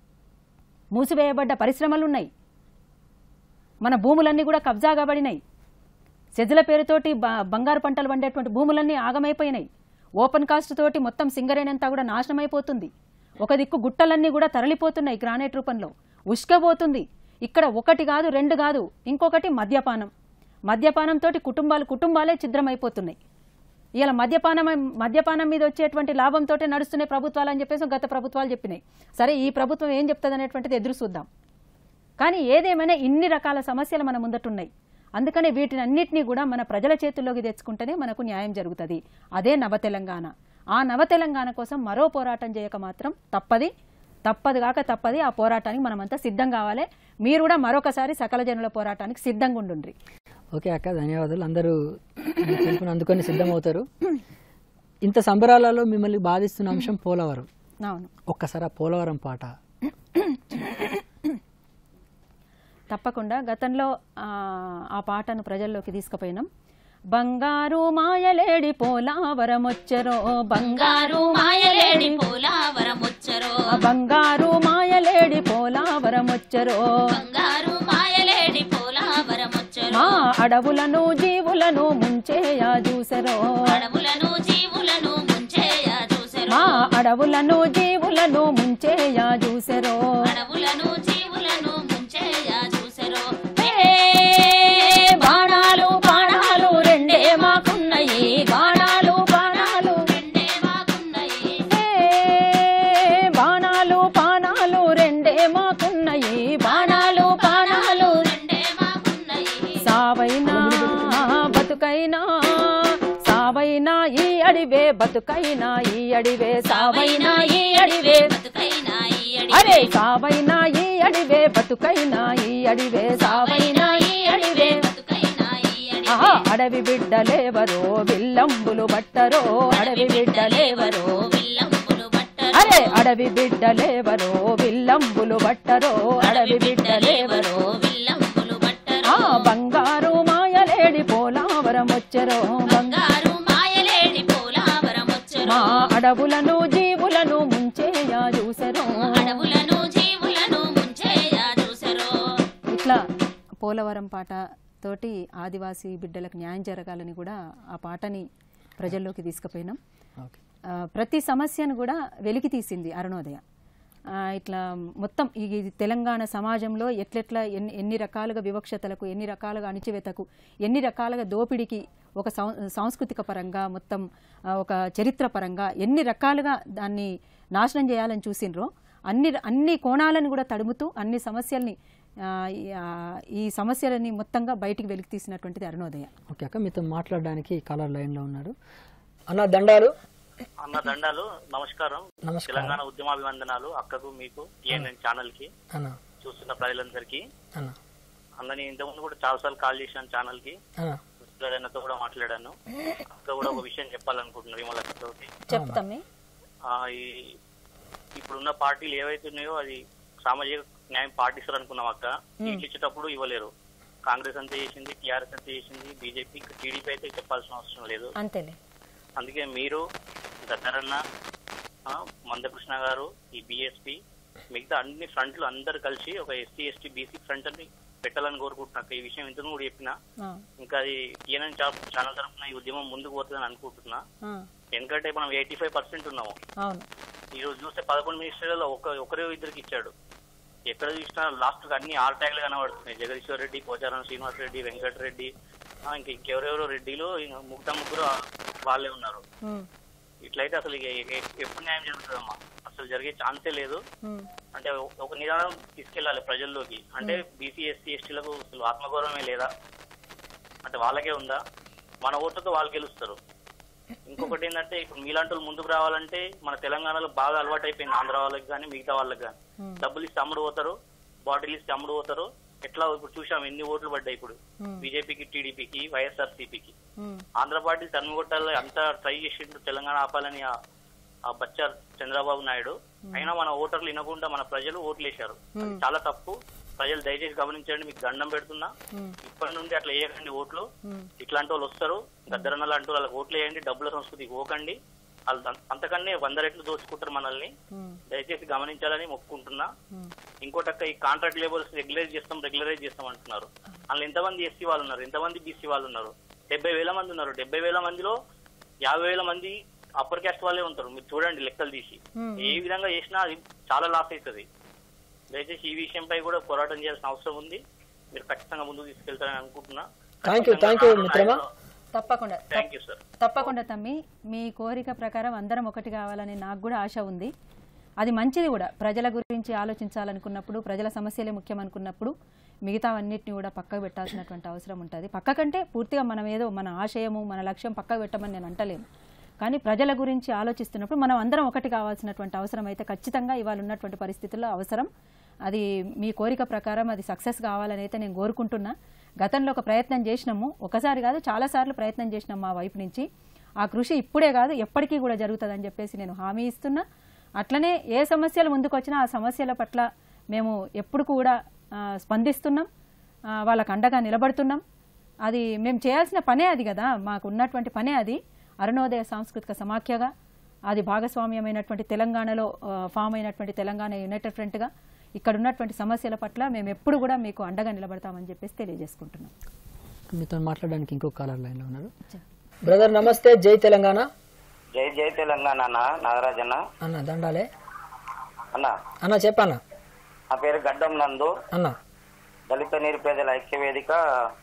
మూసివేయబడ్డ పరిశ్రమలు ఉన్నాయి మన భూములన్నీ కూడా కబ్జా కాబడినాయి సెజ్ల పేరుతోటి బ- బంగారు పంటలు పండేటువంటి భూములన్నీ ఆగమైపోయినాయి ఓపెన్ కాస్ట్ తోటి మొత్తం సింగరేణంతా కూడా నాశనం అయిపోతుంది ఒక దిక్కు గుట్టలన్నీ కూడా తరలిపోతున్నాయి గ్రానైట్ రూపంలో ఉష్కబోతుంది ఇక్కడ ఒకటి కాదు రెండు కాదు ఇంకొకటి మద్యపానం మద్యపానంతో కుటుంబాలు కుటుంబాలే ఛిద్రమైపోతున్నాయి ఇలా మద్యపానం మద్యపానం మీద వచ్చేటువంటి లాభంతో నడుస్తున్నాయి ప్రభుత్వాలు అని చెప్పేసి గత ప్రభుత్వాలు చెప్పినాయి సరే ఈ ప్రభుత్వం ఏం చెప్తుంది అనేటువంటిది ఎదురు చూద్దాం కానీ ఏదేమైనా ఇన్ని రకాల సమస్యలు మన ముందటున్నాయి అందుకనే వీటిని అన్నిటినీ కూడా మన ప్రజల చేతుల్లోకి తెచ్చుకుంటేనే మనకు న్యాయం జరుగుతుంది అదే నవ తెలంగాణ ఆ నవ తెలంగాణ కోసం మరో పోరాటం చేయక మాత్రం తప్పది తప్పదు కాక తప్పది ఆ పోరాటానికి మనమంతా సిద్ధం కావాలి మీరు కూడా మరొకసారి సకల జనుల పోరాటానికి సిద్ధంగా ఉండుండ్రి ఓకే అక్క ధన్యవాదాలు అందరూ మీ పిలుపుని అందుకొని సిద్ధమవుతారు ఇంత సంబరాలలో మిమ్మల్ని బాధిస్తున్న అంశం పోలవరం అవును ఒక్కసారి ఆ పోలవరం పాట తప్పకుండా గతంలో ఆ, ఆ పాటను ప్రజల్లోకి తీసుకుపోయినాం బంగారు మాయలేడి పోలావరమొచ్చరో బంగారు బంగారు మాయలేడి పోలావరమొచ్చరో ఆ బంగారు మాయలేడి పోలావరమొచ్చరో బంగారు మాయలేడి పోలావరమొచ్చరో మా అడవులను జీవులను ముంచేయా చూసరో అడవులను జీవులను ముంచేయ చూసెరో మా అడవులను జీవులను ముంచేయా చూసరో అడవులను జీవులను ముంచేయ చూసెరో బాణాలు బాణాలు రెండే మాకున్నయి బాణాలు బాణాలు రెండే మాకున్నయి ఏ బాణాలు బాణాలు రెండే మాకున్నయి బాణాలు బాణాలు రెండే మాకున్నయి సావైనా బతుకైనా సావైనా ఈ అడివే బతుకైనా ఈ అడివే సావైనా ఈ అడివే బతుకైనా ఈ అడి అరే సావైనా ఈ అడివే బతుకైనా ఈ అడివే సావైనా ఈ అడివే బతుకైనా ఈ అడి ఆహా, అడవి బిడ్డలేవరో విల్లంబులు బట్టరో అడవి బిడ్డలేవరో విల్లంబులు బట్టరు అరే అడవి బిడ్డలేవరో విల్లంబులు బట్టరో అడవి బిడ్డలేవరో విల్లంబులు బట్టరు ఆ బంగారు మాయలేడి పోలావరం వచ్చరో బంగారు మాయలేడి పోలావరమొచ్చరో మా అడవులను జీవులను ముంచేయా చూసరో అడవులను జీవులను ముంచేయ చూసెరో ఇట్లా పోలవరం పాట తోటి ఆదివాసీ బిడ్డలకు న్యాయం జరగాలని కూడా ఆ పాటని ప్రజల్లోకి తీసుకుపోయినాం ఓకే ఆ, ప్రతి సమస్యను కూడా వెలికి తీసింది అరుణోదయ ఆ, ఇట్లా మొత్తం ఈ ఈ తెలంగాణ సమాజంలో ఎట్లెట్లా ఎన్ని ఎన్ని రకాలుగా వివక్షతలకు ఎన్ని రకాలుగా అణిచివేతకు ఎన్ని రకాలుగా దోపిడీకి ఒక సం- సాంస్కృతిక పరంగా మొత్తం ఆ, ఒక చరిత్ర పరంగా ఎన్ని రకాలుగా దాన్ని నాశనం చేయాలని చూసిండ్రో అన్ని అన్ని కోణాలను కూడా తడుముతూ అన్ని సమస్యల్ని ఆ, ఈ- ఆ, ఈ సమస్యలని మొత్తంగా బయటికి వెలికి తీసినటువంటిది అరుణోదయ ఓకే అక్క మీతో మాట్లాడడానికి కాలర్ లైన్లో ఉన్నారు అన్న దండాలు అన్న దండాలు నమస్కారం నమస్కారం. తెలంగాణ ఉద్యమాభివందనాలు అక్కకు మీకు ఏఎన్ఎన్ ఛానల్ కి అన్న చూస్తున్న ప్రజలందరికీ అన్న అన్న నేను ఇంతకుముందు కూడా చాలా సార్లు కాల్ చేశాను ఛానల్ కి అన్న అన్నతో కూడా మాట్లాడాను అక్క కూడా ఒక విషయం చెప్పాలనుకుంటున్నాను విమల అక్కతోటి చెప్తామే ఆ, ఈ ఇప్పుడున్న పార్టీలు ఏవైతే ఉన్నాయో అది సామాజిక న్యాయం పాటిస్తారు అనుకున్నాం అక్క సీట్లు ఇచ్చేటప్పుడు ఇవ్వలేరు కాంగ్రెస్ అంతే చేసింది టీఆర్ఎస్ అంతే చేసింది బీజేపీ టీడీపీ అయితే చెప్పాల్సిన అవసరం లేదు అంతేలే అందుకే మీరు గద్దరన్న ఆ, మందకృష్ణ గారు ఈ బిఎస్పి మిగతా అన్ని ఫ్రంట్లు అందరు కలిసి ఒక ఎస్సీ ఎస్టీ బీసీ ఫ్రంట్ అని పెట్టాలని కోరుకుంటున్నా ఈ విషయం ఇంతకు కూడా చెప్పిన ఆ, ఇంకా అది ఈయన ఛానల్ తరఫున ఈ ఉద్యమం ముందుకు పోతుందని అనుకుంటున్నా ఆ, ఎందుకంటే మనం ఎయిటీ ఫైవ్ పర్సెంట్ ఉన్నాము అవును ఈ రోజు చూస్తే పదకొండు మినిస్టర్లలో ఒక ఒకరే ఇద్దరికి ఇచ్చాడు ఎక్కడ చూసినా లాస్ట్ అన్ని ఆల్ ట్యాగ్లు కనబడుతున్నాయి జగదీశ్వర్ రెడ్డి పోచారం శ్రీనివాస్ రెడ్డి వెంకటరెడ్డి ఆ, ఇంక ఇంకెవరెవరో రెడ్డిలు ఇంక ముగ్గురు ముగ్గురు వాళ్ళే ఉన్నారు ఉమ్, ఇట్లయితే అసలు ఇక ఎ- ఎప్పుడు న్యాయం జరుగుతుందమ్మా అసలు జరిగే ఛాన్సే లేదు ఉమ్, అంటే ఒక- ఒక నిదానం తీసుకెళ్లాలి ప్రజల్లోకి అంటే బీసీ ఎస్సీ ఎస్టీలకు అసలు ఆత్మగౌరవమే లేదా అంటే వాళ్ళకే ఉందా మన ఓట్లతో వాళ్ళు గెలుస్తారు ఇంకొకటి ఏంటంటే ఇప్పుడు మీలాంటి వాళ్ళు ముందుకు రావాలంటే మన తెలంగాణలో బాగా అలవాటు అయిపోయింది ఆంధ్ర వాళ్ళకి కానీ మిగతా వాళ్ళకి కానీ డబ్బులు ఇస్తే అమ్ముడు పోతారు బాటిల్ ఇస్తే అమ్ముడు పోతారు ఎట్లా ఇప్పుడు చూసాం ఎన్ని ఓట్లు పడ్డాయి ఇప్పుడు బీజేపీకి టీడీపీకి వైఎస్ఆర్ సిపికి ఉమ్, ఆంధ్ర పార్టీ తరిమి కొట్టాలి అంతా ట్రై చేసిండు తెలంగాణ ఆపాలని ఆ- ఆ బచ్చా చంద్రబాబు నాయుడు అయినా మన ఓటర్లు వినకుండా మన ప్రజలు ఓట్లు వేశారు అది చాలా తప్పు ప్రజలు దయచేసి గమనించండి మీకు దండం పెడుతున్నా ఇప్పటి నుండి అట్లా వేయకండి ఓట్లు ఇట్లాంటి వాళ్ళు వస్తారు గద్దరన్న లాంటి వాళ్ళకి ఓట్లు వేయండి డబ్బుల సంస్కృతికి పోకండి వాళ్ళు అంత- అంతకన్నా వంద రెట్లు దోచుకుంటారు మనల్ని దయచేసి గమనించాలని మొక్కుకుంటున్నా ఇంకోటక్క ఈ కాంట్రాక్ట్ లేబర్స్ రెగ్యులైజ్ చేస్తాం రెగ్యులరైజ్ చేస్తాం అంటున్నారు అందులో ఎంతమంది ఎస్సీ వాళ్ళు ఉన్నారు ఎంతమంది బీసీ వాళ్ళు ఉన్నారు డెబ్బై వేల మంది ఉన్నారు డెబ్బై వేల మందిలో యాభై వేల మంది అప్పర్ క్యాస్ట్ వాళ్ళే ఉంటారు మీరు చూడండి లెక్కలు తీసి ఏ విధంగా చేసినా అది చాలా లాస్ అవుతుంది దయచేసి ఈ విషయంపై కూడా పోరాటం చేయాల్సిన అవసరం ఉంది మీరు ఖచ్చితంగా ముందుకు తీసుకెళ్తారని అనుకుంటున్నా థ్యాంక్ యూ థ్యాంక్ యూ మిత్రమా తప్పకుండా థ్యాంక్ యూ సార్ తప్పకుండా తమ్మి మీ కోరిక ప్రకారం అందరం ఒకటి కావాలని నాకు కూడా ఆశ ఉంది అది మంచిది కూడా ప్రజల గురించి ఆలోచించాలనుకున్నప్పుడు ప్రజల సమస్యలే ముఖ్యం అనుకున్నప్పుడు మిగతావన్నిటిని కూడా పక్కకు పెట్టాల్సినటువంటి అవసరం ఉంటుంది పక్కకంటే పూర్తిగా మనం ఏదో మన ఆశయము మన లక్ష్యం పక్కకు పెట్టమని నేను అంటలేను కానీ ప్రజల గురించి ఆలోచిస్తున్నప్పుడు మనం అందరం ఒకటి కావాల్సినటువంటి అవసరం అయితే ఖచ్చితంగా ఇవాళ ఉన్నటువంటి పరిస్థితుల్లో అవసరం అది మీ కోరిక ప్రకారం అది సక్సెస్ కావాలని అయితే నేను కోరుకుంటున్నా గతంలో ఒక ప్రయత్నం చేసినాము ఒకసారి కాదు చాలాసార్లు ప్రయత్నం చేసినాం మా వైపు నుంచి ఆ కృషి ఇప్పుడే కాదు ఎప్పటికీ కూడా జరుగుతుందని చెప్పేసి నేను హామీ ఇస్తున్నా అట్లనే ఏ సమస్యలు ముందుకు వచ్చినా ఆ సమస్యల పట్ల మేము ఎప్పుడు కూడా ఆ, స్పందిస్తున్నాం ఆ, వాళ్ళకు అండగా నిలబడుతున్నాం అది మేము చేయాల్సిన పనే అది కదా మాకు ఉన్నటువంటి పనే అది అరుణోదయ సాంస్కృతిక సమాఖ్యగా అది భాగస్వామ్యమైనటువంటి తెలంగాణలో ఆ, ఫామ్ అయినటువంటి తెలంగాణ యునైటెడ్ ఫ్రంట్గా ఇక్కడ ఉన్నటువంటి సమస్యల పట్ల మేము ఎప్పుడు కూడా మీకు అండగా నిలబడతామని చెప్పేసి తెలియజేసుకుంటున్నాం మీతో మాట్లాడడానికి ఇంకో కాలర్ లైన్లో ఉన్నారు బ్రదర్ నమస్తే జై తెలంగాణ జై జై తెలంగాణ అన్న నాగరాజన్న అన్న దండాలే అన్న అన్న చెప్పన్న నా పేరు గడ్డం నందు అన్న దళిత నిరుపేదల ఐక్య వేదిక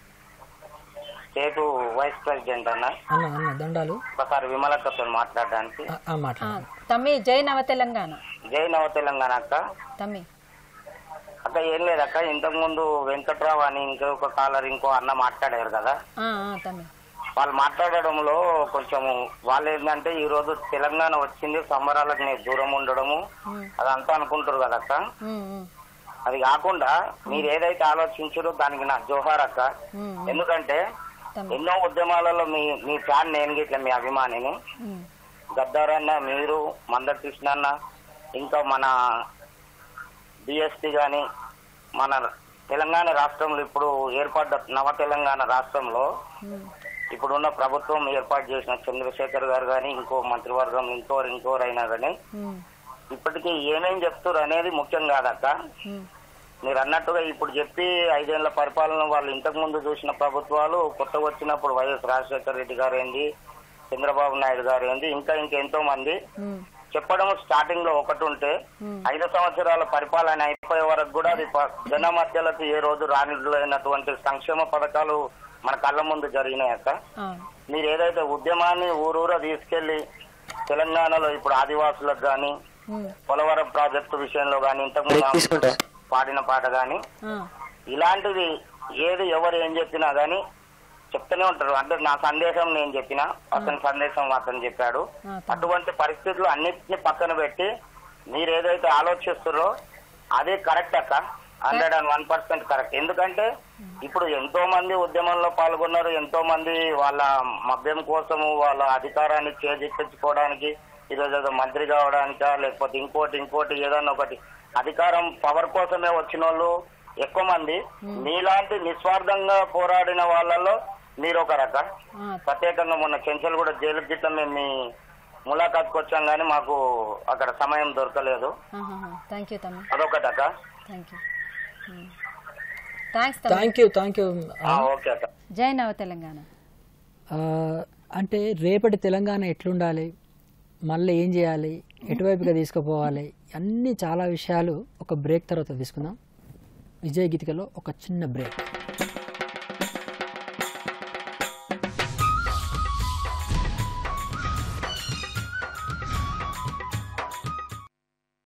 స్టేట్ వైస్ ప్రెసిడెంట్ అన్న అన్న అన్న దండాలు ఒకసారి విమలక్కతో మాట్లాడడానికి ఆ, ఆ, మాట్లాడండి తమ్మి జై నవ తెలంగాణ జై నవ తెలంగాణ అక్క తమ్మి అక్క ఏం లేదక్క ఇంతకు ముందు వెంకట్రావు అని ఇంకొక కాలర్ ఇంకో అన్న మాట్లాడారు కదా ఆ, ఆ, తమ్మి వాళ్ళు మాట్లాడడంలో కొంచెం వాళ్ళు ఏంటంటే ఈ రోజు తెలంగాణ వచ్చింది సంబరాలకు నేను దూరం ఉండడము అదంతా అనుకుంటారు కదక్క ఉమ్, ఉమ్, అది కాకుండా మీరు ఏదైతే ఆలోచించారో దానికి నా జోహార్ అక్క ఎందుకంటే ఎన్నో ఉద్యమాలలో మీ మీ ఫ్యాన్ నేను గిట్ల మీ అభిమానిని ఉమ్, గద్దారన్న మీరు మంద కృష్ణ అన్న ఇంకా మన డిఎస్పి గాని మన తెలంగాణ రాష్ట్రంలో ఇప్పుడు ఏర్పడ్డ నవ తెలంగాణ రాష్ట్రంలో ఇప్పుడున్న ప్రభుత్వం ఏర్పాటు చేసిన చంద్రశేఖర్ గారు కానీ ఇంకో మంత్రివర్గం ఇంకోరు ఇంకోరు అయినా కానీ ఉమ్, ఇప్పటికీ ఏమేం చెప్తారు అనేది ముఖ్యం కాదక్క ఉమ్, మీరు అన్నట్టుగా ఇప్పుడు చెప్పి ఐదేళ్ల పరిపాలన వాళ్ళు ఇంతకు ముందు చూసిన ప్రభుత్వాలు కొత్తగా వచ్చినప్పుడు వైఎస్ రాజశేఖర రెడ్డి గారు ఏంది చంద్రబాబు నాయుడు గారు ఏంది ఇంకా ఇంకెంతో మంది ఉమ్, చెప్పడం స్టార్టింగ్ లో ఒకటి ఉంటే ఐదు సంవత్సరాల పరిపాలన అయిపోయే వరకు కూడా అది ప- జన మధ్యలోకి ఏ రోజు రానిటువంటి సంక్షేమ పథకాలు మన కళ్ళ ముందు జరిగినాయి అక్క అవును మీరు ఏదైతే ఉద్యమాన్ని ఊరూరా తీసుకెళ్లి తెలంగాణలో ఇప్పుడు ఆదివాసులకు గాని పోలవరం ప్రాజెక్టు విషయంలో గాని ఇంతకుముందు ఆమె పాడిన పాట గాని ఆ, ఇలాంటివి ఏది ఎవరు ఏం చెప్పినా గానీ చెప్తూనే ఉంటారు అంటే నా సందేశం నేను చెప్పిన అతని సందేశం అతను చెప్పాడు అటువంటి పరిస్థితులు అన్నిటిని పక్కన పెట్టి మీరు ఏదైతే ఆలోచిస్తారో అదే కరెక్ట్ అక్క hundred and one percent correct ఎందుకంటే ఇప్పుడు ఎంతో మంది ఉద్యమంలో పాల్గొన్నారు ఎంతో మంది వాళ్ళ మద్యం కోసము వాళ్ళ అధికారాన్ని చేజిక్కించుకోవడానికి ఈరోజు ఏదో మంత్రి కావడానికా లేకపోతే ఇంకోటి ఇంకోటి ఏదన్నా ఒకటి అధికారం పవర్ కోసమే వచ్చిన వాళ్ళు ఎక్కువ మంది మీలాంటి నిస్వార్థంగా పోరాడిన వాళ్ళలో మీరు ఒక రకం ప్రత్యేకంగా మొన్న చెంచల్ కూడా జైలు గిట్ల మేము మీ ములాఖాత్కి వచ్చాం కానీ మాకు అక్కడ సమయం దొరకలేదు థ్యాంక్ యూ తమ్మి అదొకటక్క థ్యాంక్ యూ థ్యాంక్స్ తమ్మి థ్యాంక్ యూ థ్యాంక్ యూ ఆ, ఓకే అక్క జై నవ తెలంగాణ అంటే రేపటి తెలంగాణ ఎట్లుండాలి మళ్ళీ ఏం చేయాలి ఎటువైపుగా తీసుకుపోవాలి అన్ని చాలా విషయాలు ఒక బ్రేక్ తర్వాత తీసుకుందాం విజయ గీతికలో ఒక చిన్న బ్రేక్